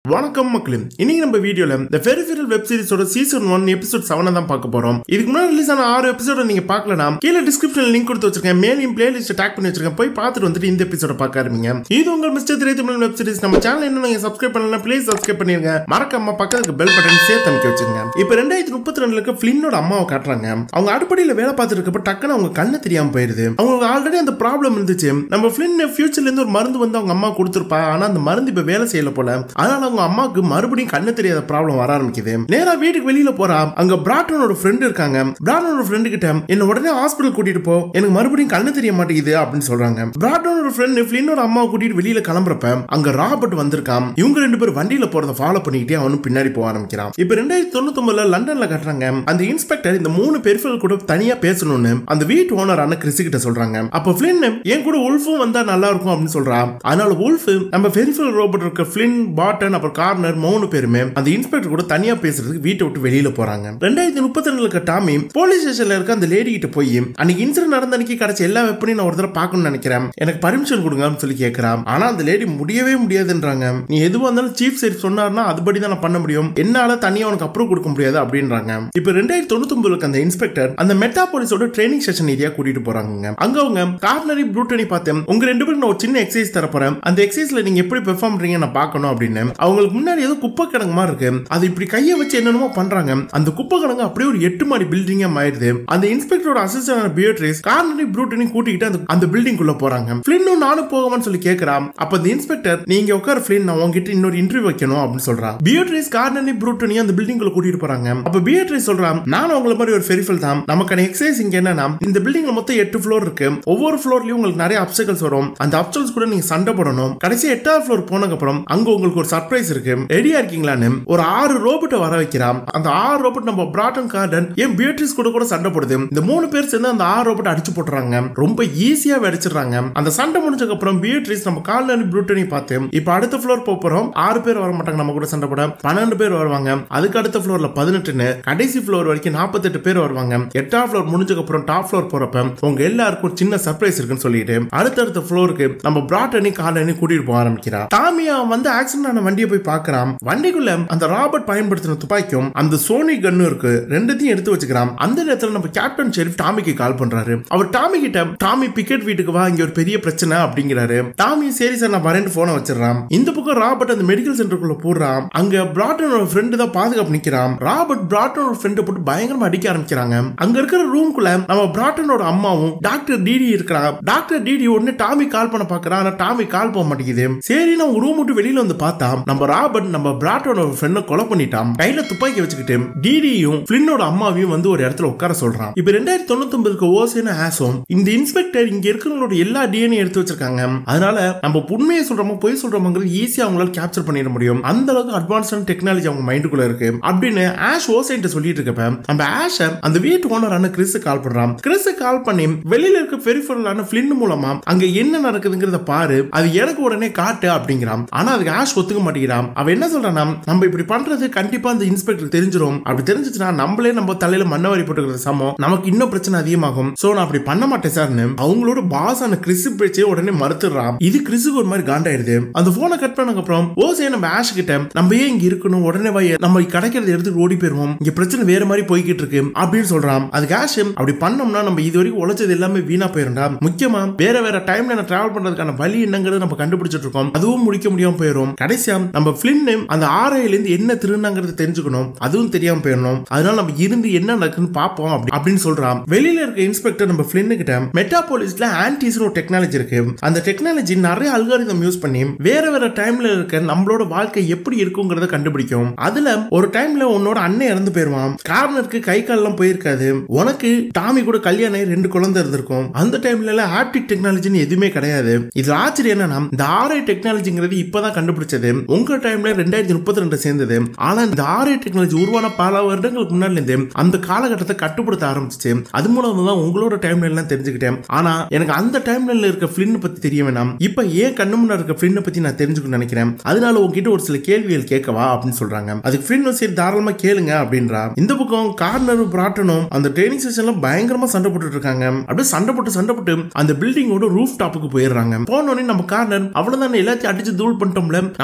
வணக்கம் மக்களே இன்னைக்கு நம்ம வீடியோல இந்த பெரிஃபெரல் வெப் சீரிஸோட சீசன் ஒன் எபிசோட் செவனை தான் பார்க்க போறோம் இதுக்கு முன்னாடி ரிலீஸ் ஆன ஆறு எபிசோட நீங்க பார்க்கலனா கீழே டிஸ்கிரிப்ஷன்ல லிங்க் கொடுத்து வச்சிருக்கேன் மேலையும் பிளேலிஸ்ட் டேக் பண்ணி வச்சிருக்கேன் போய் பார்த்துட்டு வந்துட்டு இந்த எபிசோட பார்க்க ஆரம்பிங்க இது உங்கள் mister Thirai Tamil web series நம்ம சேனல் இன்னும் நீங்க சப்ஸ்கிரைப் பண்ணலாம் ப்ளீஸ் சப்ஸ்கிரைப் பண்ணிருங்க மறக்காம பக்கத்துக்கு பெல் பட்டன் சேர்த்து அமைக்க வச்சுங்க இப்போ ரெண்டாயிரத்தி முப்பத்தி ரெண்டுல இருக்க ஃபிளினோட அம்மாவை காட்டுறாங்க அவங்க அடுப்படியில வேலை பார்த்துட்டு இருக்கப்ப டக்குன்னு அவங்க கண்ணு தெரியாம போயிருது அவங்களுக்கு ஆல்ரெடி அந்த ப்ராப்ளம் இருந்துச்சு நம்ம ஃபிளின் ஃபியூச்சர்ல இருந்து ஒரு மருந்து வந்து அவங்க அம்மா கொடுத்துருப்பா ஆனா அந்த மருந்து இப்ப வேலை செய்யல போல அதனால அவங்க அம்மாவுக்கு மறுபடியும் கண்ணு தெரியாத ப்ராப்ளம் வர ஆரம்பிக்குது நேரா வீட்டுக்கு வெளியில போறா அங்க பிராட்டனோட ஃப்ரெண்ட் இருக்காங்க பிராட்டனோட ஃப்ரெண்டு கிட்ட என்ன உடனே ஹாஸ்பிட்டல் கூட்டிட்டு போ எனக்கு மறுபடியும் கண்ணு தெரிய மாட்டேங்குது அப்படின்னு சொல்றாங்க பிராட்டனோட ஃப்ரெண்ட் ஃபிளினோட அம்மாவை கூட்டிட்டு வெளியில கிளம்புறப்ப அங்க ராபர்ட் வந்திருக்கான் இவங்க ரெண்டு பேரும் வண்டியில போறத ஃபாலோ பண்ணிக்கிட்டே அவனும் பின்னாடி போக ஆரம்பிக்கிறான் இப்ப ரெண்டாயிரத்தி தொண்ணூத்தி ஒன்பதுல லண்டன்ல கட்டுறாங்க அந்த இன்ஸ்பெக்டர் இந்த மூணு பெருஃபல் கூட தனியா பேசணும்னு அந்த வீட்டு ஓனரான கிறிஸ் கிட்ட சொல்றாங்க அப்ப ஃபிளின் என் கூட உல்ஃபும் வந்தா நல்லா இருக்கும் அப்படின்னு சொல்றா அதனால உல்ஃப் நம்ம பெரிஃபல் ரோபோட் இருக்க ஃபிளின் பாட்டன் அப்புறம் கார்னர் மூணு பேருமே அந்த இன்ஸ்பெக்டர் கூட தனியா பேசுறதுக்கு வீட்டை விட்டு வெளியில போறாங்க ரெண்டாயிரத்தி முப்பத்தி ரெண்டுல இருக்க டாமி போலீஸ் ஸ்டேஷன்ல இருக்க அந்த லேடி கிட்ட போய் அன்னைக்கு இன்சிடென்ட் நடந்த அன்னைக்கு கிடைச்ச எல்லா வெப்பனையும் நான் ஒரு தடவை பார்க்கணும்னு நினைக்கிறேன் எனக்கு பர்மிஷன் கொடுங்கன்னு சொல்லி கேட்கறான் ஆனா அந்த லேடி முடியவே முடியாதுன்றாங்க நீ எதுவா இருந்தாலும் சீஃப் சரி சொன்னார்னா அதுபடி தான் நான் பண்ண முடியும் என்னால தனியா உனக்கு அப்ரூவ் கொடுக்க முடியாது அப்படின்றாங்க இப்ப ரெண்டாயிரத்தி தொண்ணூத்தி ஒன்பதுக்கு அந்த இன்ஸ்பெக்டர் அந்த மெட்டாபாலிஸோட ட்ரைனிங் செஷன் ஏரியா கூட்டிட்டு போறாங்க அங்க அவங்க கார்னரி ப்ரூட்டனி பார்த்தேன் உங்க ரெண்டு பேரும் நான் ஒரு சின்ன எக்ஸசைஸ் தர போறேன் அந்த எக்ஸசைஸ்ல நீங்க எப்படி பெர்ஃபார்ம் பண்றீங்க நான் பார்க்கணும் அப்படின்னு அவங்களுக்கு முன்னாடி ஏதோ குப்பை கிடங்கு மாதிரி இருக்கு அது இப்படி கையை வச்சு என்னென்னமோ பண்றாங்க அந்த குப்பை கிடங்கு அப்படியே ஒரு எட்டு மாடி பில்டிங்கா மாறிடுது அந்த இன்ஸ்பெக்டரோட அசிஸ்டன்ட் பியட்ரிஸ் கார்னரி ப்ரூட்டனி கூட்டிக்கிட்டு அந்த அந்த பில்டிங் குள்ள போறாங்க ஃபிளின்னும் நானும் போகவான்னு சொல்லி கேட்கறான் அப்ப அந்த இன்ஸ்பெக்டர் நீங்க உட்கார ஃபிளின் நான் உங்ககிட்ட இன்னொரு இன்டர்வியூ வைக்கணும் அப்படின்னு சொல்றான் பியட்ரிஸ் கார்னரி ப்ரூட்டனி அந்த பில்டிங் குள்ள கூட்டிட்டு போறாங்க அப்ப பியட்ரிஸ் சொல்றான் நானும் உங்களை மாதிரி ஒரு ஃபெரிஃபல் தான் நமக்கான எக்ஸசைஸ் இங்க என்னன்னா இந்த பில்டிங்ல மொத்தம் எட்டு ஃப்ளோர் இருக்கு ஒவ்வொரு ஃப்ளோர்லயும் உங்களுக்கு நிறைய அப்சைக்கல்ஸ் வரும் அந்த அப்சைக்கல்ஸ் கூட நீங்க சண்டை போடணும் கடைசி எட்டாவது ஃப்ளோர் போனதுக்கு அப்புறம் அங்க உங்களுக்கு ஒரு சர்ப்ரைஸ் இருக்கு ரெடியா இருக்கீங்களான்னு ஒரு ஆறு ரோபோட்டை வர வைக்கிறான் அந்த ஆறு ரோபோட் நம்ம பிராட்டன் கார்டன் ஏன் பியூட்ரிஸ் கூட கூட சண்டை போடுது இந்த மூணு பேர் சேர்ந்து அந்த ஆறு ரோபோட் அடிச்சு போட்டுறாங்க ரொம்ப ஈஸியா அடிச்சிடுறாங்க அந்த சண்டை முடிஞ்சதுக்கு அப்புறம் பியூட்ரிஸ் நம்ம கார்டன் ப்ளூட்டனி பார்த்து இப்ப அடுத்த ஃப்ளோர் போறோம் ஆறு பேர் வர மாட்டாங்க நம்ம கூட சண்டை போட பன்னெண்டு பேர் வருவாங்க அதுக்கு அடுத்த ஃப்ளோர்ல பதினெட்டுன்னு கடைசி ஃப்ளோர் வரைக்கும் நாற்பத்தெட்டு பேர் வருவாங்க எட்டாம் ஃப்ளோர் முடிஞ்சதுக்கு அப்புறம் டாப் ஃப்ளோர் போறப்ப உங்க எல்லாருக்கும் ஒரு சின்ன சர்ப்ரைஸ் இருக்குன்னு சொல்லிட்டு அடுத்தடுத்த ஃப்ளோருக்கு நம்ம பிராட்டனி கார்டனி கூட்டிட்டு போக ஆரம்பிக்கிறா டாமியா வந்து ஆக்சிடென்ட் ஆன வண்டியை போய் பார்க்கறான் வண்டிக்குள்ள அந்த ராபர்ட் பயன்படுத்தின துப்பாக்கியும் அந்த சோனி கன்னும் இருக்கு ரெண்டுத்தையும் எடுத்து வச்சுக்கிறான் அந்த நேரத்துல நம்ம கேப்டன் ஷெரீப் டாமிக்கு கால் பண்றாரு அவர் டாமி கிட்ட டாமி பிக்கெட் வீட்டுக்கு வா இங்க ஒரு பெரிய பிரச்சனை அப்படிங்கிறாரு டாமி சரி சார் நான் வரேன் போனை வச்சிடறான் இந்த பக்கம் ராபர்ட் அந்த மெடிக்கல் சென்டருக்குள்ள போடுறான் அங்க பிராட்டனோட ஃப்ரெண்டு தான் பாதுகாப்பு நிக்கிறான் ராபர்ட் பிராட்டனோட ஃப்ரெண்டை போட்டு பயங்கரமா அடிக்க ஆரம்பிக்கிறாங்க அங்க இருக்கிற ரூம்குள்ள நம்ம பிராட்டனோட அம்மாவும் டாக்டர் டிடி இருக்கிறாங்க டாக்டர் டிடி உடனே டாமி கால் பண்ண பாக்குறான் ஆனா டாமி கால் போக மாட்டேங்குது சரி நான் ரூம் விட்டு வெளியில வந்து பார்த்தா நம்ம ராபர்ட் நம்ம பிராட்டனோட ஃப்ரெண்டை கொலை பண்ணிட்டான் கையில துப்பாக்கி வச்சுக்கிட்டு டிடியும் பிளின்னோட அம்மாவையும் வந்து ஒரு இடத்துல உட்கார சொல்றான் இப்ப ரெண்டாயிரத்தி தொண்ணூத்தி ஒன்பதுக்கு ஓசேன ஆசோம் இந்த இன்ஸ்பெக்டர் இங்க இருக்கிறவங்களோட எல்லா டிஎன்ஏ எடுத்து வச்சிருக்காங்க அதனால நம்ம உண்மையை சொல்றோமோ பொய் சொல்றோமோங்கிறது ஈஸியா அவங்களால கேப்சர் பண்ணிட முடியும் அந்த அளவுக்கு அட்வான்ஸ்டான டெக்னாலஜி அவங்க மைண்டுக்குள்ள இருக்கு அப்படின்னு ஆஷ் ஓசைன்ட்ட சொல்லிட்டு இருக்கப்ப நம்ம ஆஷ அந்த வீட்டு ஓனரான கிறிஸ் கால் பண்றான் கிறிஸ் கால் பண்ணி வெளியில இருக்க பெரிஃபரலான பிளின் மூலமா அங்க என்ன நடக்குதுங்கிறத பாரு அது எனக்கு உடனே காட்டு அப்படிங்கிறான் ஆனா அதுக்கு ஆஷ் ஒத்துக்க மாட்டேங்கிறான் அவ என்ன சொல்றானா நம்ம இப்படி பண்றது கண்டிப்பா அந்த இன்ஸ்பெக்டர் தெரிஞ்சிரும் அப்படி தெரிஞ்சிச்சுன்னா நம்மளே நம்ம தலையில மண்ணவாரி போட்டுக்கிறது சமம் நமக்கு இன்னும் பிரச்சனை அதிகமாகும் சோ நான் அப்படி பண்ண மாட்டேன் சார்னு அவங்களோட பாஸ் ஆன கிறிஸ் பேச்சே உடனே மறுத்துறான் இது கிறிஸுக்கு ஒரு மாதிரி காண்டாயிருது அந்த போனை கட் பண்ணதுக்கு அப்புறம் ஓசே நம்ம ஆஷ் கிட்ட நம்ம ஏன் இங்க இருக்கணும் உடனே வை நம்ம கிடைக்கிறத எடுத்து ஓடி போயிருவோம் இங்க பிரச்சனை வேற மாதிரி போய்கிட்டு இருக்கு அப்படின்னு சொல்றான் அதுக்கு ஆஷ் அப்படி பண்ணோம்னா நம்ம இது வரைக்கும் உழைச்சது எல்லாமே வீணா போயிருந்தா முக்கியமா வேற வேற டைம்ல நான் டிராவல் பண்றதுக்கான வழி என்னங்கிறது நம்ம கண்டுபிடிச்சிட்டு இருக்கோம் அதுவும் முடிக்க முடியாம போயிடும் கடைசியா நம்ம பிளின் அந்த ஆரையில இருந்து என்ன திருநாங்கிறது தெரிஞ்சுக்கணும் அதுவும் தெரியாம போயிடணும் அதனால நம்ம இருந்து என்ன நடக்குன்னு பார்ப்போம் அப்படி அப்படின்னு சொல்றான் வெளியில இருக்க இன்ஸ்பெக்டர் நம்ம பிளின்னு கிட்ட மெட்டாபோலிஸ்ல ஆன்டிஸ்னு ஒரு டெக்னாலஜி இருக்கு அந்த டெக்னாலஜி நிறைய அல்காரிதம் யூஸ் பண்ணி வேற வேற டைம்ல இருக்க நம்மளோட வாழ்க்கை எப்படி இருக்குங்கிறத கண்டுபிடிக்கும் அதுல ஒரு டைம்ல உன்னோட அண்ணன் இறந்து போயிருவான் கார்னருக்கு கை கால்லாம் போயிருக்காது உனக்கு டாமி கூட கல்யாணம் ஆகி ரெண்டு குழந்தை இருந்திருக்கும் அந்த டைம்ல எல்லாம் ஹாப்டிக் டெக்னாலஜின்னு எதுவுமே கிடையாது இதுல ஆச்சரியம் என்னன்னா இந்த ஆர்ஐ டெக்னாலஜிங்கிறது இப்பதான் கண்டுபிடிச்சது உங்க டைம்ல ரெண்டாயிரத்தி முப்பத்தி ரெண்டு சேர்ந்தது ஆனா இந்த ஆர்ஐ டெக்னாலஜி உருவான பல வருடங்களுக்கு முன்னாடி இருந்து அந்த காலகட்டத்தை கட்டுப்படுத்த ஆரம்பிச்சிச்சு அது மூலமா தான் உங்களோட டைம்ல எல்லாம் தெரிஞ்சுக்கிட்டேன் ஆனா எனக்கு அந்த டைம்ல இருக்க பிளின் பத்தி தெரிய வேணாம் இப்ப ஏன் கண்ணு முன்னாடி இருக்க பிளின்னை பத்தி நான் தெரிஞ்சுக்கணும்னு நினைக்கிறேன் அதனால உங்ககிட்ட ஒரு சில கேள்விகள் கேட்கவா அப்படின்னு சொல்றாங்க அதுக்கு ஃப்ரெண்ட் சரி தாராளமா கேளுங்க அப்படின்றா இந்த பக்கம் கார்னரும் பிராட்டனும் அந்த ட்ரைனிங் செஷன்ல பயங்கரமா சண்டை போட்டுட்டு இருக்காங்க அப்படியே சண்டை போட்டு சண்டை போட்டு அந்த பில்டிங்கோட ரூஃப் டாப்புக்கு போயிடுறாங்க போனோடனே நம்ம கார்னர் அவ்வளவுதான் எல்லாத்தையும் அடிச்சு தூள் பண்ணிட்டோம்ல நமக்கு ஸ்ட்ரென்த்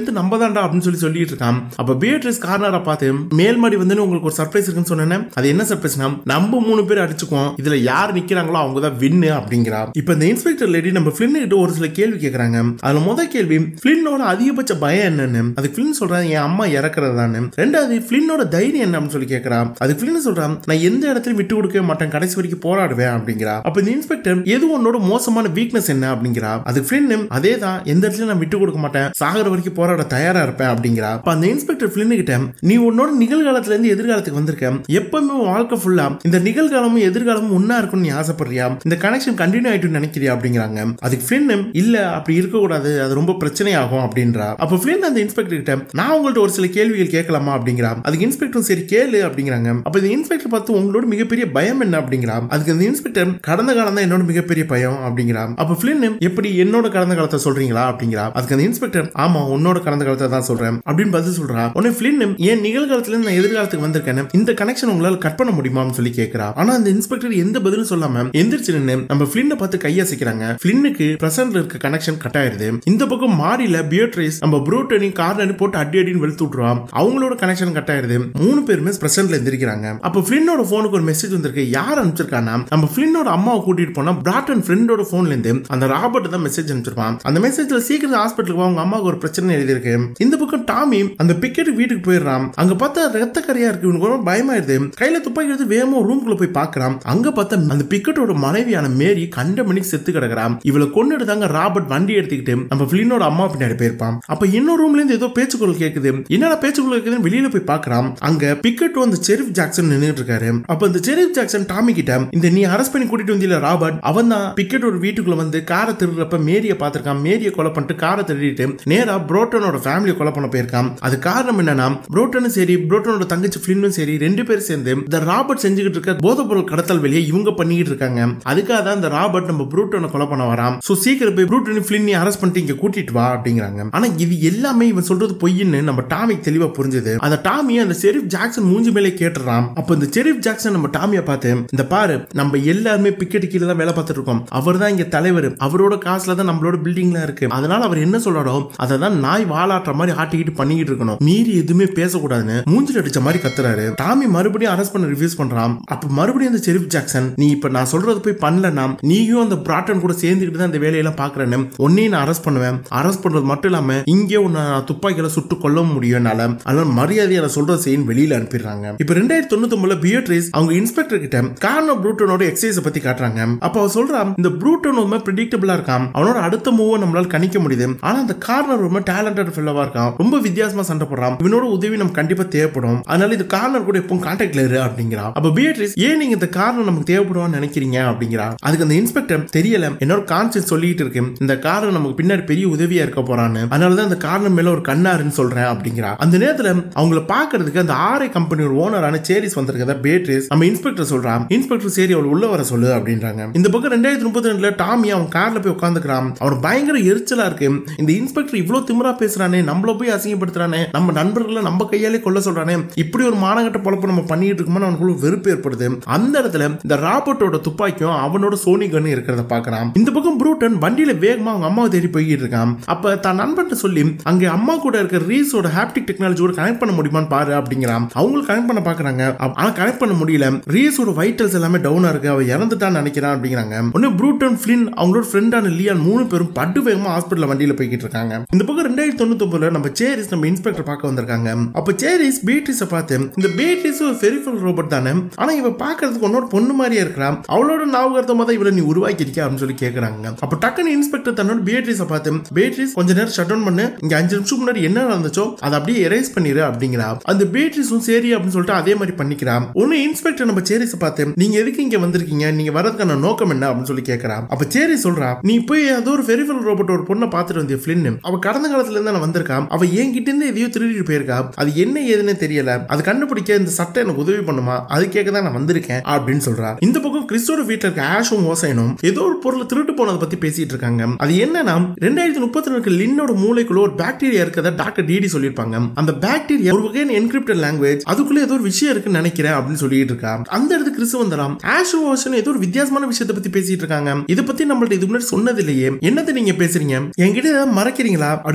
டென்த் நம்ம தான்டா அப்படின்னு சொல்லி சொல்லிட்டு இருக்கான் அப்ப பியட்ரிஸ் கார்னரை பார்த்து மேல் மாடி வந்து உங்களுக்கு ஒரு சர்ப்ரைஸ் இருக்குன்னு சொன்னேன் அது என்ன சர்ப்ரைஸ்னா நம்ம மூணு பேர் அடிச்சுக்குவோம் இதுல யார் நிக்கிறாங்களோ அவங்க தான் வின்னு அப்படிங்கிறா இப்ப இந்த இன்ஸ்பெக்டர் லேடி நம்ம பிளின் கிட்ட ஒரு சில கேள்வி கேக்குறாங்க அதுல முத கேள்வி பிளின்னோட அதிகபட்ச பயம் என்னன்னு அதுக்கு பிளின் சொல்றான் என் அம்மா இறக்குறதான்னு ரெண்டாவது பிளின்னோட தைரியம் என்ன அப்படின்னு சொல்லி கேக்குறா அதுக்கு பிளின் சொல்றான் நான் எந்த இடத்துலயும் விட்டு கொடுக்கவே மாட்டேன் கடைசி வரைக்கும் போராடுவேன் அப்படிங்கிறா அப்ப இந்த இன்ஸ்பெக்டர் எது உன்னோட மோசமான வீக்னஸ் என்ன அப்படிங்கிறா அதுக்கு பிளின் அதே தான் எந்த இடத்துலயும் நான் விட்டு கொடுக்க மாட்டேன் சாகர வரைக்கும் போராட தயாரா இருப்பேன் அப்படிங்கிறா அப்ப அந்த இன்ஸ்பெக்டர் பிளின் கிட்ட நீ உன்னோட நிகழ்காலத்துல இருந்து எதிர்காலத்துக்கு வந்திருக்க எப்பவுமே உன் வாழ்க்கை ஃபுல்லா இந்த நிகழ்காலமும் எதிர்காலமும் ஒன்னா இருக்கும்னு நீ ஆசைப்படுறியா இந்த கனெக்ஷன் கண்டினியூ ஆயிட்டு நினைக்கிறியா அப்படிங்கிறாங்க அதுக்கு ஃபிளின் இல்ல அப்படி இருக்க கூடாது அது ரொம்ப பிரச்சனையாகும் அப்படின்றா அப்ப ஃபிளின் அந்த இன்ஸ்பெக்டர் கிட்ட நான் உங்கள்ட்ட ஒரு சில கேள்விகள் கேட்கலாமா அப்படிங்கிறா அதுக்கு இன்ஸ்பெக்டர் சரி கேளு அப்படிங்கிறாங்க அப்ப இந்த இன்ஸ்பெக்டர் பார்த்து உங்களோட மிகப்பெரிய பயம் என்ன அப்படிங்கிறா அதுக்கு இந்த இன்ஸ்பெக்டர் கடந்த காலம் தான் என்னோட மிகப்பெரிய பயம் அப்படிங்கிறா அப்ப ஃபிளின் எப்படி என்னோட கடந்த காலத்தை சொல்றீங்களா அப்படிங்கிறா அதுக்கு அந்த இன்ஸ்பெக்டர் ஆமா உன்னோட கடந்த காலத்தை தான் சொல்றேன் அப்படின்னு பதில் சொல்றா உடனே ஃபிளின் என் நிகழ்காலத்துல இருந்து நான் எதிர்காலத்துக்கு வந்திருக்கேன் இந்த கனெக்ஷன் உங்களால கட் பண்ண முடியுமான்னு சொல்லி கேட்கிறா ஆனா அந்த இன்ஸ்பெக்டர் எந்த பதிலும் சொல்லாம எந்திரிச்சு நின்னு நம்ம பிளின்ன பார்த்து கையசைக்கிறாங்க பிளின்னுக்கு பிரசன்ட்ல இருக்க கனெக்ஷன் கட் ஆயிருது இந்த பக்கம் மாடியில பியட்ரிஸ் நம்ம ப்ரூட்டனி கார்னரி போட்டு அடி அடின்னு வெளுத்து விட்டுருவான் அவங்களோட கனெக்ஷன் கட் ஆயிருது மூணு பேருமே பிரசன்ட்ல எந்திரிக்கிறாங்க அப்ப பிளின்னோட போனுக்கு ஒரு மெசேஜ் வந்திருக்கு யார் அனுப்பிச்சிருக்கானா நம்ம பிளின்னோட அம்மாவை கூட்டிட்டு போனா பிராட்டன் ஃப்ரெண்டோட போன்ல இருந்து அந்த ராபர்ட் தான் மெசேஜ் அனுப்பிச்சிருப்பான் அந்த மெசேஜ்ல சீக்கிரம் ஹாஸ்பிட்டலுக்கு அவங்க அம்மாவுக்கு ஒரு பிரச்சனை எழுதியிருக்கு இந்த பக்கம் டாமி அந்த பிக்கெட் வீட்டுக்கு போயிடுறான் அங்க பார்த்தா ரத்த கரையா இருக்கு இவனுக்கு ரொம்ப பயமாயிருது கையில துப்பாக்கி எடுத்து வேகமா ரூம்குள்ள போய் பாக்குறான் அங்க பார்த்தா அந்த பிக்கெட்டோட மனைவியான மேரி கண்ட மணிக்கு செத்து கிடக்குறான் இவளை கொண்டுட்டு தாங்க ராபர்ட் வண்டி எடுத்துக்கிட்டு நம்ம பிளினோட அம்மா பின்னாடி போயிருப்பான் அப்ப இன்னொரு ரூம்ல இருந்து ஏதோ பேச்சுக்குரல் கேக்குது என்னடா பேச்சுக்குரல் கேக்குதுன்னு வெளியில போய் பாக்குறான் அங்க பிக்கெட்டும் அந்த செரிஃப் ஜாக்சன் நின்னுட்டு இருக்காரு அப்ப இந்த செரிஃப் ஜாக்சன் டாமி கிட்ட இந்த நீ அரெஸ்ட் பண்ணி கூட்டிட்டு வந்தீல ராபர்ட் அவன் தான் பிக்கெட்டோட வீட்டுக்குள்ள வந்து காரை திருடுறப்ப மேரிய பாத்திருக்கான் மேரிய கொலை பண்ணிட்டு காரை திருடிட்டு நேரா புரோட்டனோட ஃபேமிலியை கொலை பண்ண போயிருக்கான் அது காரணம் என்னன்னா புரோட்டனும் சரி புரோட்டனோட தங்கச்சி பிளின்னும் சரி ரெண்டு பேரும் சேர்ந்து இந்த ராபர்ட் செஞ்சுக்கிட்டு இருக்க போதைப் பொருள் கடத்தல் வெளியே இவங்க பண்ணிக்கிட்டு இருக்காங்க அதுக்காக தான் இந்த ராபர்ட் நம்ம புரூட்டனை கொலை பண்ண வரான் சோ சீக்கிரம் போய் புரூட்டனி பிளின்னி அரெஸ்ட் பண்ணிட்டு இங்க கூட்டிட்டு வா அப்படிங்கிறாங்க ஆனா இது எல்லாமே இவன் சொல்றது பொய்ன்னு நம்ம டாமிக்கு தெளிவா புரிஞ்சது அந்த டாமி அந்த செரிஃப் ஜாக்சன் மூஞ்சி மேலே கேட்டுறான் அப்ப இந்த செரிஃப் ஜாக்சன் நம்ம டாமியை பார்த்து இந்த பாரு நம்ம எல்லாருமே பிக்கெட் கீழே தான் வேலை பார்த்துட்டு இருக்கோம் அவர் தான் இங்க தலைவர் அவரோட காசுல தான் நம்மளோட பில்டிங்ல இருக்கு அதனால அவர் என்ன சொல்றாரோ அதை தான் நாய் வாலாட்டுற மாதிரி ஆட்டிக்கிட்டு பண்ணிக்கிட்டு இருக்கணும் மீறி எதுவுமே பேசக்கூடாதுன்னு மூஞ்சில் அடிச்ச மாதிரி கத்துறாரு டாமி மறுபடியும் அரெஸ்ட் பண்ண ரிவ்யூஸ் பண்றான் அப்ப மறுபடியும் அந்த செரிஃப் ஜாக்சன் நீ இப்ப நான் சொல்றது போய் பண்ணலனா நீயும் அந்த பிராட்டன் கூட சேர்ந்துக்கிட்டு தான் இந்த வேலையெல்லாம் பாக்குறேன்னு உன்னையும் நான் அரெஸ்ட் பண்ணுவேன் அரெஸ்ட் பண்றது மட்டும் இல்லாம இங்கே உன்னை நான் துப்பாக்கியில சுட்டு கொல்ல முடியும் என்னால அதனால மரியாதையை நான் சொல்ற செய்யும் வெளியில அனுப்பிடுறாங்க இப்ப ரெண்டாயிரத்தி தொண்ணூத்தி ஒன்பதுல பியோட்ரிஸ் அவங்க இன்ஸ்பெக்டர் கிட்ட கார்னோ ப்ரூட்டனோட எக்ஸசைஸ் பத்தி காட்டுறாங்க அப்ப அவ சொல்றான் இந்த ப்ரூட்டன் ரொம்ப ப்ரிடிக்டபிளா இருக்கான் அவனோட அடுத்த மூவ் நம்மளால கணிக்க முடியுது ஆனா அந்த கார்னர் ரொம்ப டேலண்டட் ஃபெல்லவா இருக்கான் ரொம்ப வித்தியாசமா சண்டை போடுறான் இவனோட உதவி நமக்கு கண்டிப்பா தேவைப்படும் அதனால இந்த கார்னர் கூட எப்பவும் கான்டாக்ட்ல இரு அப்படிங்கிறா அப்ப பியட்ரிஸ் ஏன் நீங்க இந்த கார்னர் நமக்கு தேவைப்படுவான்னு நினைக்கிறீங்க அப்படிங்கிறா அதுக்கு அந்த இன்ஸ்பெக்டர் தெரியல என்னோட கான்சியஸ் சொல்லிட்டு இருக்கு இந்த காரணம் நமக்கு பின்னாடி பெரிய உதவியா இருக்க போறான்னு அதனாலதான் அந்த காரணம் மேல ஒரு கண்ணாருன்னு சொல்றேன் அப்படிங்கிறா அந்த நேரத்துல அவங்கள பாக்குறதுக்கு அந்த ஆரை கம்பெனியோட ஓனரான சேரிஸ் வந்திருக்கதா பேட்ரிஸ் நம்ம இன்ஸ்பெக்டர் சொல்றான் இன்ஸ்பெக்டர் சரி அவள் உள்ள வர சொல்லு அப்படின்றாங்க இந்த பக்கம் ரெண்டாயிரத்தி முப்பத்தி ரெண்டுல டாமி அவன் கார்ல போய் உட்காந்துக்கிறான் அவன் பயங்கர எரிச்சலா இருக்கு இந்த இன்ஸ்பெக்டர் இவ்வளவு திமிரா பேசுறானே நம்மள போய் அசிங்கப்படுத்துறானே நம்ம நண்பர்களை நம்ம கையாலே கொல்ல சொல்றானே இப்படி ஒரு மானகட்ட பொழப்பு நம்ம பண்ணிட்டு இருக்கோம்னு அவனுக்குள்ள வெறுப்பு ஏற்படுது அந்த இடத்துல இந்த ராபர்ட்டோட துப்பாக்கியும் அவனோட சோனி கன்னு இருக்கிறத பாக்குறான் இந்த பக்கம் ப்ரூட்டன் வண்டியில வேகமா அவங்க அம்மாவை தேடி போய்கிட்டு இருக்கான் அப்ப தான் நண்பன்ட்ட சொல்லி அங்க அம்மா கூட இருக்க ரீஸோட ஹாப்டிக் டெக்னாலஜியோட கனெக்ட் பண்ண முடியுமான்னு பாரு அப்படிங்கிறான் அவங்களுக்கு கனெக்ட் பண்ண பாக்குறாங்க ஆனா கனெக்ட் பண்ண முடியல ரீஸோட வைட்டல்ஸ் எல்லாமே டவுனா இருக்கு அவ இறந்துட்டான்னு நினைக்கிறான் அப்படிங்கிறாங்க ஒன்னு ப்ரூட்டன் ஃபிளின் அவங்களோட ஃப்ரெண்டான லியான் மூணு பேரும் பட்டு வேகமா ஹாஸ்பிட்டல் வண்டியில போய்கிட்டு இருக்காங்க இந்த பக்கம் ரெண்டாயிரத்தி தொண்ணூத்தி ஒன்பதுல நம்ம சேரிஸ் நம்ம இன்ஸ்பெக்டர் பார்க்க வந்திருக்காங்க அப்ப சேரிஸ் பீட்ரிஸ பார்த்து இந்த பீட்ரிஸ் ஒரு ஃபெரிஃபல் ரோபோட் தானே ஆனா இவ பாக்குறதுக்கு உன்னோட பொண்ணு மாதிரியே இருக்கிறான் அவளோட ஞாபகத்தை தான் இவளை நீ உருவாக்கி இருக்க அப்படின்னு சொல்லி கேக்குறாங்க அப்ப டக்குன்னு இன்ஸ்பெக்டர் தன்னோட பீட்ரிஸ பார்த்து பீட்ரிஸ் கொஞ்ச நேரம் ஷட் டவுன் பண்ணு இங்க அஞ்சு நிமிஷம் முன்னாடி என்ன நடந்துச்சோ அதை அப்படியே எரேஸ் பண்ணிரு அப்படிங்கிறா அந்த பீட்ரிஸும் சரி அப்படின்னு சொல்லிட்டு அதே மாதிரி பண்ணிக்கிறா ஒன்னு இன்ஸ்பெக்டர் நம்ம சேரிஸ பார்த்து நீங்க எதுக்கு இங்க வந்திருக்கீங்க நீங்க வரதுக்கான நோக்கம் என்ன அப்படின்னு சொல்லி கேக்குறா அப்ப சேரி சொல்றா நீ போய் ஏதோ ஒரு ஃபெரிஃபல் ரோபோட் ஒரு பொண்ணை பார்த்துட்டு வந்திய ஃபிளின் அவ கடந்த காலத்துல இருந்து நான் வந்திருக்கா அவ என்கிட்ட இருந்து எதையோ திருடிட்டு போயிருக்கா அது என்ன ஏதுன்னு தெரியல அது கண்டுபிடிக்க இந்த சட்டை எனக்கு உதவி பண்ணுமா அது கேட்க தான் நான் வந்திருக்கேன் அப்படின்னு சொல்றா இந்த பக்கம் கிறிஸ்டோட வீட்டுல இருக்க ஆஷும் ஓசைனும் ஏதோ ஒரு பொருளை திருட்டு போனதை பத்தி பேசிட்டு இருக்காங்க அது என்னன்னா ரெண்டாயிரத்தி முப்பத்தி ரெண்டு லின்னோட மூளைக்குள்ள ஒரு பாக்டீரியா இருக்கதா டாக்டர் டிடி சொல்லியிருப்பாங்க அந்த பாக்டீரியா ஒரு வகையான என்கிரிப்டட் லாங்குவேஜ் அதுக்குள்ள ஏதோ ஒரு விஷயம் இருக்குன்னு நினைக்கிறேன் அப்படின்னு சொல்லிட்டு இருக்கா அந்த இடத்துக்கு கிறிஸ்து வந்துடாம் ஆஷு ஓசன் ஏதோ ஒரு வித்தியாசமான விஷயத்தை பத்தி பேசிட்டு இருக்காங்க இதை பத்தி நம்மள்ட்ட இது முன்னாடி சொன்னது இல்லையே என்னத்தை நீங்க பேசுறீங்க என்கிட்ட ஏதாவது மறைக்கிறீங்களா அப்படி மறைக்கிற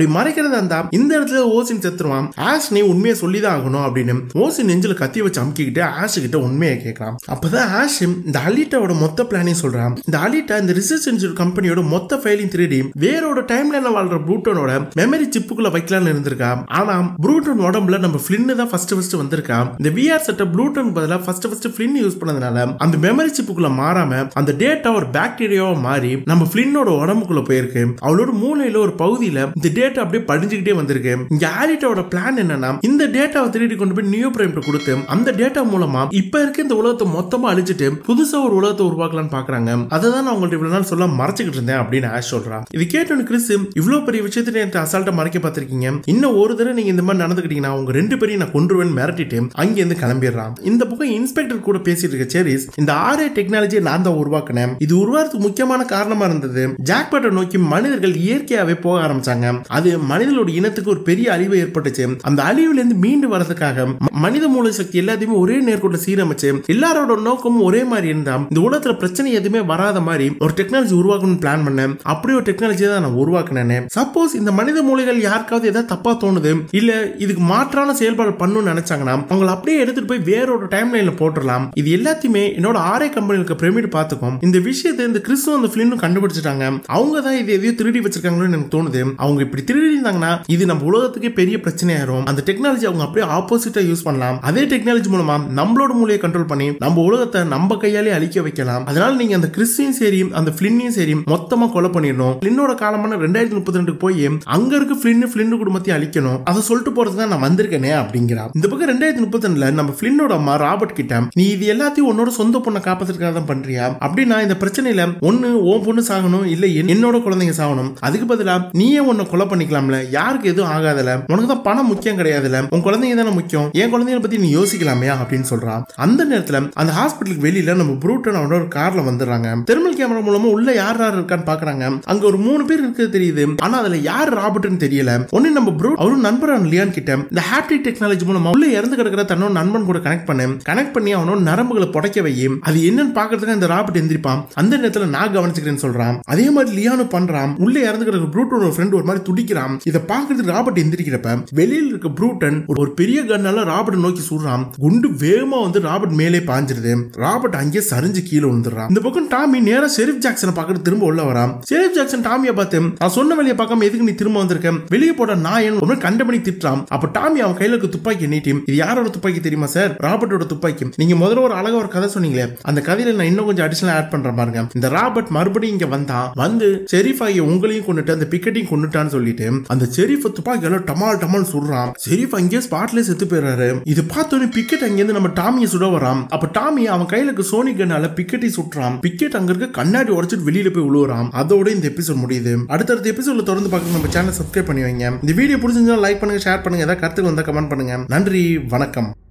நடக்கிறதா இருந்தா இந்த இடத்துல ஓசின் செத்துருவான் ஆஷ் நீ உண்மையை சொல்லிதான் ஆகணும் அப்படின்னு ஓசின் நெஞ்சில கத்தி வச்சு அமுக்கிக்கிட்டு ஆஷ் கிட்ட உண்மையை கேட்கலாம் அப்பதான் ஆஷ் இந்த அலிட்டாவோட மொத்த பிளானையும் சொல்றான் இந்த அலிட்டா இந்த ரிசர்ச் இன்ஸ்டியூட் கம்பெனியோட மொத்த ஃபைலையும் திருடி வேறோட டைம்ல வாழ்ற ப்ரூட்டனோட மெமரி சிப்புக்குள்ள வைக்கலாம்னு இருந்திருக்கா ஆனா ப்ரூட்டன் உடம்புல நம்ம ஃபிளின்னு தான் ஃபர்ஸ்ட் ஃபர்ஸ்ட் வந்திருக்கா இந்த விஆர் செட்டை ப்ளூட்டன் பதிலாக ஃபர்ஸ்ட் ஃபர்ஸ்ட் ஃபிளின் யூஸ் பண்ணதுனால அந்த மெமரி சிப்புக்குள்ள மாறாம அந்த டேட்டா ஒரு பாக்டீரியாவா மாறி நம்ம ஃபிளின்னோட உடம்புக்குள்ள போயிருக்கு அவளோட மூளையில ஒரு பகுதியில இந்த டேட்டா அப்படியே படிஞ்சுக்கிட்டே வந்திருக்கு இங்க ஆலிட்டாவோட பிளான் என்னன்னா இந்த டேட்டாவை திருடி கொண்டு போய் நியூ பிரைம்ல கொடுத்து அந்த டேட்டா மூலமா இப்ப இருக்க இந்த உலகத்தை மொத்தமா அழிச்சிட்டு புதுசா ஒரு உலகத்தை உருவாக்கலாம்னு பாக்குறாங்க அதை தான் நான் உங்கள்ட்ட இவ்வளவு நாள் சொல்ல மறைச்சிக்கிட்டு இருந்தேன் அப்படின்னு ஆஷ் சொல்றான் இது கேட்டோன்னு கிறிஸ் இவ்வளவு பெரிய விஷயத்துல என்கிட்ட அசால்ட்டா மறைக்க பார்த்திருக்கீங்க இன்னும் ஒரு தடவை நீங்க இந்த மாதிரி நடந்துக்கிட்டீங்கன்னா உங்க ரெண்டு பேரையும் நான் கொண்டுருவேன் மிரட்டிட்டு அங்கிருந்து கிளம்பிடுறான் இந்த பக்கம் இன்ஸ்பெக்டர் கூட பேசிட்டு இருக்க சேரிஸ் இந்த ஆர்ஏ டெக்னாலஜியை நான் தான் உருவாக்கினேன் இது உருவாகிறதுக்கு முக்கியமான காரணமா இருந்தது ஜாக்பேட்டை நோக்கி மனிதர்கள் இயற்கையாவே போக ஆரம்பிச்சாங்க அது மனிதனோட இனத்துக்கு ஒரு பெரிய அழிவு ஏற்பட்டுச்சு அந்த அழிவுல இருந்து மீண்டு வரதுக்காக ம- மனித மூளை சக்தி எல்லாத்தையுமே ஒரே நேர்கொண்ட சீரமைச்சு எல்லாரோட நோக்கமும் ஒரே மாதிரி இருந்தா இந்த உலகத்துல பிரச்சனை எதுவுமே வராத மாதிரி ஒரு டெக்னாலஜி உருவாக்கணும்னு பிளான் பண்ணேன் அப்படி ஒரு டெக்னாலஜி தான் நான் உருவாக்கினேன் சப்போஸ் இந்த மனித மூளைகள் யாருக்காவது ஏதாவது தப்பா தோணுது இல்ல இதுக்கு மாற்றான செயல்பாடு பண்ணணும்னு நினைச்சாங்கன்னா அவங்கள அப்படியே எடுத்துட்டு போய் வேறொரு டைம் லைன்ல போட்டுடலாம் இது எல்லாத்தையுமே என்னோட ஆரே கம்பெனிக்கு பிரமிட் பார்த்துக்கும் இந்த விஷயத்தை இந்த கிறிஸ்துவ அந்த பிலிம் கண்டுபிடிச்சிட்டாங்க அவங்க தான் இது எதையோ திருடி வச்சிருக்காங்களோன்னு எனக்கு தோணுது அவங்க இப்படி திருடி இருந்தாங்கன்னா இது நம்ம உலகத்துக்கே பெரிய பிரச்சனையாயிரும் அந்த டெக்னாலஜி அவங்க அப்படியே ஆப்போசிட்டா யூஸ் பண்ணலாம் அதே டெக்னாலஜி மூலமா நம்மளோட மூலையை கண்ட்ரோல் பண்ணி நம்ம உலகத்தை நம்ம கையாலே அழிக்க வைக்கலாம் அதனால நீங்க அந்த கிறிஸ்டியும் சரி அந்த பிளின்னையும் சரி மொத்தமா கொலை பண்ணிடணும் பிளின்னோட காலமான ரெண்டாயிரத்தி முப்பத்தி ரெண்டுக்கு போய் அங்க இருக்க பிளின்னு பிளின்னு குடும்பத்தையும் அழிக்கணும் அதை சொல்லிட்டு போறது தான் நான் வந்திருக்கேனே அப்படிங்கிறா இந்த பக்கம் ரெண்டாயிரத்தி முப்பத்தி ரெண்டுல நம்ம பிளின்னோட அம்மா ராபர்ட் கிட்ட நீ இது எல்லாத்தையும் உன்னோட சொந்த பொண்ணை காப்பாத்துறதுக்காக தான் பண்றியா அப்படின்னா இந்த பிரச்சனையில ஒண்ணு உன் பொண்ணு சாகணும் இல்ல என்- என்னோட குழந்தைங்க சாகணும் அதுக்கு பதிலா நீயே உன்னை கொலை பண்ணிக்கலாம்ல யாருக்கு எதுவும் ஆகாதல உனக்கு தான் பணம் முக்கியம் கிடையாதுல உன் குழந்தைங்க தானே முக்கியம் என் குழந்தைங்களை பத்தி நீ யோசிக்கலாமே அப்படின்னு சொல்றான் அந்த நேரத்துல அந்த ஹாஸ்பிட்டலுக்கு வெளியில நம்ம ப்ரூட்டன் அவனோட ஒரு கார்ல வந்துடுறாங்க தெர்மல் கேமரா மூலமா உள்ள யார் யார் இருக்கான்னு பாக்குறாங்க அங்க ஒரு மூணு பேர் இருக்கிறது தெரியுது ஆனா அதுல யார் ராபர்ட்னு தெரியல ஒன்னு நம்ம ப்ரூ அவரும் நண்பரான லியான் கிட்ட இந்த ஹாப்டிக் டெக்னாலஜி மூலமா உள்ள இறந்து கிடக்கிற தன்னோட நண்பன் கூட கனெக்ட் பண்ணு கனெக்ட் பண்ணி அவனோட நரம்புகளை புடைக்க வை அது என்னன்னு பாக்குறதுக்கு இந்த ராபர்ட் எந்திரிப்பான் அந்த நேரத்துல நான் கவனிச்சுக்கிறேன்னு சொல்றான் அதே மாதிரி லியானு பண்றான் உள்ள இறந்து கிடக்கிற ப்ரூட்டோட ஃப்ரெண்ட் ஒரு மாதிரி துடிக்கிறான் இதை பாக்குறதுக்கு ராபர்ட் எந்திரிக்கிறப்ப வெளியில இருக்க ப்ரூட்டன் ஒரு பெரிய கண்ணால ராபர்ட் நோக்கி சுடுறான் குண்டு வேகமா வந்து ராபர்ட் மேலே பாஞ்சிருது ராபர்ட் அங்கேயே சரிஞ்சு கீழே விழுந்துடுறான் இந்த பக்கம் டாமி நேரா ஷெரீப் ஜாக்சனை பார்க்கறது திரும்ப உள்ள வரான் ஷெரீப் ஜாக்சன் டாமியை பார்த்து நான் சொன்ன வழியை பார்க்காம எதுக்கு நீ திரும்ப வந்திருக்க வெளியே போட நாயன் ஒரு மாதிரி கண்டபடி திட்டுறான் அப்ப டாமி அவன் கையில இருக்க துப்பாக்கி நீட்டி இது யாரோட துப்பாக்கி தெரியுமா சார் ராபர்ட்டோட துப்பாக்கி நீங்க முதல்ல ஒரு அழகா ஒரு கதை சொன்னீங்களே அந்த கதையில நான் இன்னும் கொஞ்சம் அடிஷனல் ஆட் பண்றேன் பாருங்க இந்த ராபர்ட் மறுபடியும் இங்க வந்தான் வந்து ஷெரீஃப் ஆகிய உங்களையும் கொண்டுட்டு அந்த பிக்கெட்டையும் கொண்டுட்டான்னு சொல்லிட்டு அந்த ஷெரீஃப் துப்பாக்கியால டமால் டமால் சுடுறான் ஷெரீஃப் அங்கேயே ஸ்பாட்லயே செத்து போயிடுறாரு இது பார்த்தோன்னே பிக்கெட் அங்கேருந்து நம்ம டாமியை சுட வரான் அப்ப டாமி அவன் கையில இருக்க சோனி கன்னால பிக்கெட்டை சுட்டுறான் பிக்கெட் அங்க இருக்க கண்ணாடி உடைச்சிட்டு வெளியில போய் விழுவுறான் அதோட இந்த எபிசோட் முடியுது அடுத்தடுத்த எபிசோட்ல தொடர்ந்து பார்க்க நம்ம சேனல் சப்ஸ்கிரைப் பண்ணி வைங்க இந்த வீடியோ பிடிச்சிருந்தா லைக் பண்ணுங்க ஷேர் பண்ணுங்க ஏதாவது கருத்துக்கு வந்தா கமெண்ட் பண்ணுங்க நன்றி வணக்கம்